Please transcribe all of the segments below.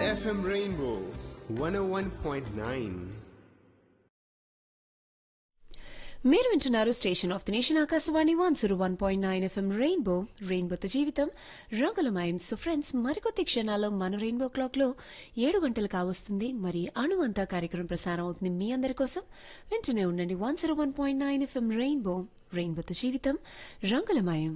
FM Rainbow 101.9. మీరు వింటున్నారు station of the nation Akashvani one zero one point nine FM rainbow రెయిన్బోతో జీవితం రంగులమయం సో ఫ్రెండ్స్ మరికొద్ది క్షణాల్లో మన రెయిన్బో క్లాక్ లో ఏడు గంటలు కావస్తుంది మరి అణువంతా కార్యక్రమం ప్రసారం అవుతుంది మీ అందరి కోసం వింటూనే ఉండండి one zero one point nine FM rainbow రెయిన్బోతో జీవితం రంగులమయం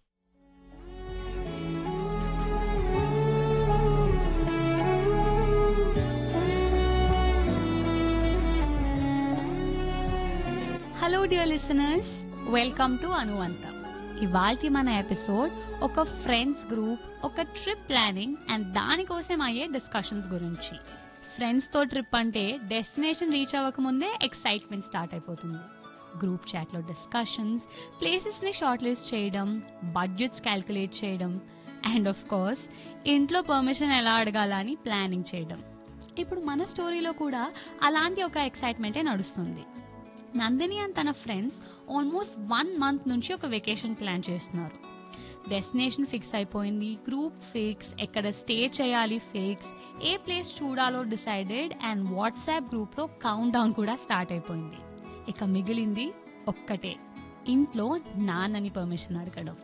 hello dear listeners welcome to అనువంత ఇవాల్టి మన ఎపిసోడ్ ఒక ఫ్రెండ్స్ గ్రూప్ ఒక ట్రిప్ ప్లానింగ్ అండ్ దానికోసం అయ్యే డిస్కషన్స్ గురించి ఫ్రెండ్స్ తో ట్రిప్ అంటే డెస్టినేషన్ రీచ్ అవ్వక ముందే ఎక్సైట్మెంట్ స్టార్ట్ అయిపోతుంది గ్రూప్ చాట్ లో డిస్కషన్స్ ప్లేసెస్ ని షార్ట్ లిస్ట్ చేయడం బడ్జెట్స్ క్యాల్కులేట్ చేయడం అండ్ ఆఫ్ కోర్స్ ఇంట్లో పర్మిషన్ ఎలా అడగాలని అని ప్లానింగ్ చేయడం ఇప్పుడు మన స్టోరీలో కూడా అలాంటి ఒక ఎక్సైట్మెంటే నడుస్తుంది నందిని అండ్ తన ఫ్రెండ్స్ ఆల్మోస్ట్ వన్ మంత్ నుంచి ఒక వెకేషన్ ప్లాన్ చేస్తున్నారు డెస్టినేషన్ ఫిక్స్ అయిపోయింది గ్రూప్ ఫిక్స్ ఎక్కడ స్టే చేయాలి ఫిక్స్ ఏ ప్లేస్ చూడాలో డిసైడెడ్ అండ్ వాట్సాప్ గ్రూప్లో కౌంట్ డౌన్ కూడా స్టార్ట్ అయిపోయింది ఇక మిగిలింది ఒక్కటే ఇంట్లో నాన్నని పర్మిషన్ అడగడం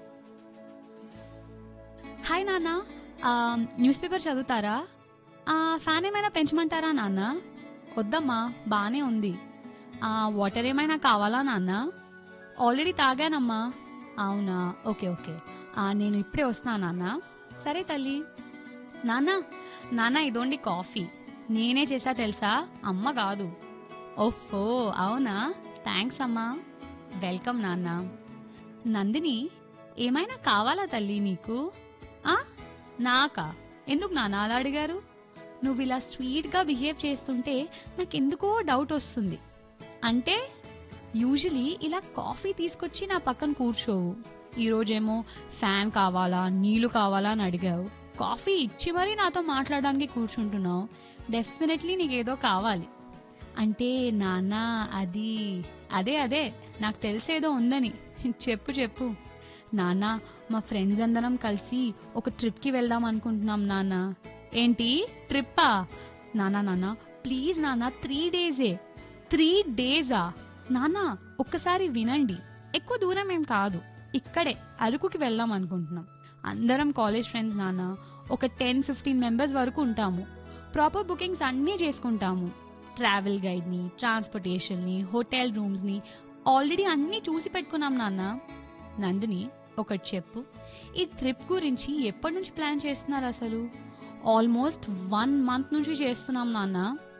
హాయ్ నాన్న న్యూస్ పేపర్ చదువుతారా ఆ, ఫ్యాన్ ఏమైనా పెంచమంటారా నాన్న వద్దమ్మా బానే ఉంది ఆ, వాటర్ ఏమైనా కావాలా నాన్న ఆల్రెడీ తాగానమ్మా అవునా ఓకే ఓకే ఆ, నేను ఇప్పుడే వస్తున్నా నాన్న సరే తల్లి నాన్న నాన్న ఇదోండి కాఫీ నేనే చేసా తెలుసా అమ్మ కాదు ఓఫో అవునా థ్యాంక్స్ అమ్మా వెల్కమ్ నాన్న నందిని ఏమైనా కావాలా తల్లి నీకు ఆ నాకా ఎందుకు నాన్న అలా అడిగారు నువ్వు ఇలా స్వీట్గా బిహేవ్ చేస్తుంటే నాకెందుకో డౌట్ వస్తుంది అంటే యూజువలీ ఇలా కాఫీ తీసుకొచ్చి నా పక్కన కూర్చోవు ఈరోజేమో ఫ్యాన్ కావాలా నీళ్లు కావాలా అని అడిగావు కాఫీ ఇచ్చి మరీ నాతో మాట్లాడడానికి కూర్చుంటున్నావు డెఫినెట్లీ నీకేదో కావాలి అంటే నాన్న అది అదే అదే నాకు తెలిసేదో ఉందని చెప్పు చెప్పు నాన్న మా ఫ్రెండ్స్ అందరం కలిసి ఒక ట్రిప్కి వెళ్దాం అనుకుంటున్నాం నాన్న ఏంటి ట్రిప్పా నాన్న నాన్న ప్లీజ్ నాన్న త్రీ డేసే త్రీ డేసా నాన్న ఒక్కసారి వినండి ఎక్కువ దూరం ఏం కాదు ఇక్కడే అరకుకి వెళ్దాం అనుకుంటున్నాం అందరం కాలేజ్ ఫ్రెండ్స్ నాన్న ఒక టెన్ ఫిఫ్టీన్ మెంబర్స్ వరకు ఉంటాము ప్రాపర్ బుకింగ్స్ అన్నీ చేసుకుంటాము ట్రావెల్ గైడ్ని ట్రాన్స్పోర్టేషన్ని హోటల్ రూమ్స్ని ఆల్రెడీ అన్నీ చూసి పెట్టుకున్నాం నాన్న నందిని ఒకటి చెప్పు ఈ ట్రిప్ గురించి ఎప్పటి నుంచి ప్లాన్ చేస్తున్నారు అసలు ఆల్మోస్ట్ వన్ మంత్ నుంచి చేస్తున్నాం నాన్న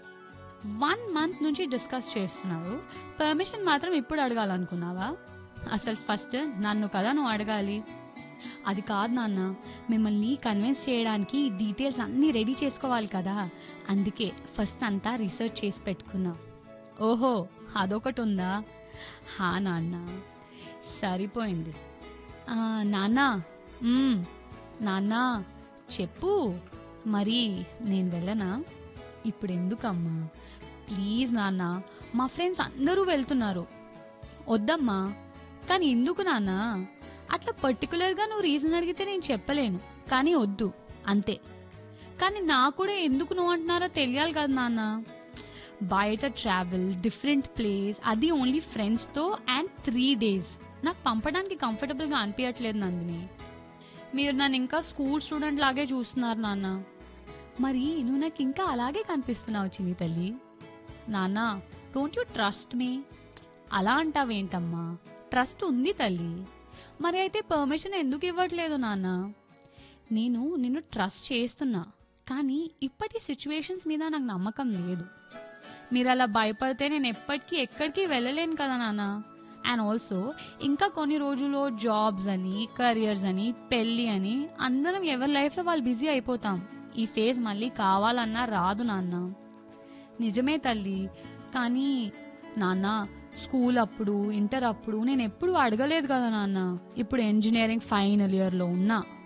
వన్ మంత్ నుంచి డిస్కస్ చేస్తున్నారు పర్మిషన్ మాత్రం ఇప్పుడు అడగాలనుకున్నావా అసలు ఫస్ట్ నన్ను కదా నువ్వు అడగాలి అది కాదు నాన్న మిమ్మల్ని కన్విన్స్ చేయడానికి డీటెయిల్స్ అన్నీ రెడీ చేసుకోవాలి కదా అందుకే ఫస్ట్ అంతా రీసెర్చ్ చేసి పెట్టుకున్నా ఓహో అదొకటి ఉందా హా నాన్న సరిపోయింది ఆ, నాన్న మ్మ్, నాన్న చెప్పు మరి నేను వెళ్ళనా ఇప్పుడు ఎందుకమ్మా ప్లీజ్ నాన్న మా ఫ్రెండ్స్ అందరూ వెళ్తున్నారు వద్దమ్మా కానీ ఎందుకు నాన్న అట్లా పర్టికులర్గా నువ్వు రీజన్ అడిగితే నేను చెప్పలేను కానీ వద్దు అంతే కానీ నాకు కూడా ఎందుకు నువ్వు అంటున్నారో తెలియాలి కదా నాన్న బయట ట్రావెల్ డిఫరెంట్ ప్లేస్ అది ఓన్లీ ఫ్రెండ్స్తో అండ్ త్రీ డేస్ నాకు పంపడానికి కంఫర్టబుల్గా అనిపించట్లేదు నందిని మీరు నన్ను ఇంకా స్కూల్ స్టూడెంట్ లాగే చూస్తున్నారు నాన్న మరి నువ్వు నాకు ఇంకా అలాగే కనిపిస్తున్నావు చిన్ని తల్లి నాన్న డోంట్ యూ ట్రస్ట్ మీ అలా అంటావేంటమ్మా ట్రస్ట్ ఉంది తల్లి మరి అయితే పర్మిషన్ ఎందుకు ఇవ్వట్లేదు నాన్న నేను నిన్ను ట్రస్ట్ చేస్తున్నా కానీ ఇప్పటి సిచ్యువేషన్స్ మీద నాకు నమ్మకం లేదు మీరు అలా భయపడితే నేను ఎప్పటికీ ఎక్కడికి వెళ్ళలేను కదా నాన్న అండ్ ఆల్సో ఇంకా కొన్ని రోజుల్లో జాబ్స్ అని కెరియర్స్ అని పెళ్ళి అని అందరం ఎవరి లైఫ్లో వాళ్ళు బిజీ అయిపోతాం ఈ ఫేజ్ మళ్ళీ కావాలన్నా రాదు నాన్న నిజమే తల్లి కానీ నాన్న స్కూల్ అప్పుడు ఇంటర్ అప్పుడు నేను ఎప్పుడు అడగలేదు కదా నాన్న ఇప్పుడు ఇంజనీరింగ్ ఫైనల్ ఇయర్లో ఉన్నా